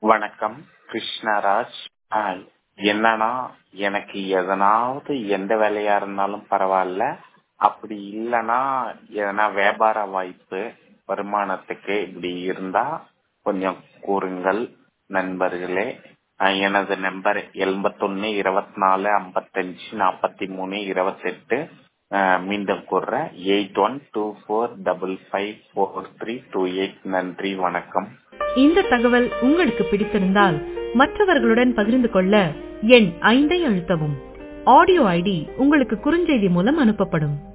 வணக்கம் கிருஷ்ணராஜ் ஆ, என்னன்னா எனக்கு எதனாவது எந்த வேலையா இருந்தாலும் பரவாயில்ல அப்படி இல்லைன்னா எதனா வியாபார வாய்ப்பு வருமானத்துக்கு இப்படி இருந்தா கொஞ்சம் கூறுங்கள் நண்பர்களே ஆ, எனது நம்பர் எண்பத்தொன்னு இருபத்தி நாலு ஐம்பத்தஞ்சு நாற்பத்தி மூணு இருபத்தெட்டு மீண்டும் கூறுறேன் eight one two four double five four three two eight நன்றி வணக்கம் இந்த தகவல் உங்களுக்கு பிடித்திருந்தால் மற்றவர்களுடன் பகிர்ந்து கொள்ள எண் ஐந்தை அழுத்தவும் ஆடியோ ஐடி உங்களுக்கு குறுஞ்செய்தி மூலம் அனுப்பப்படும்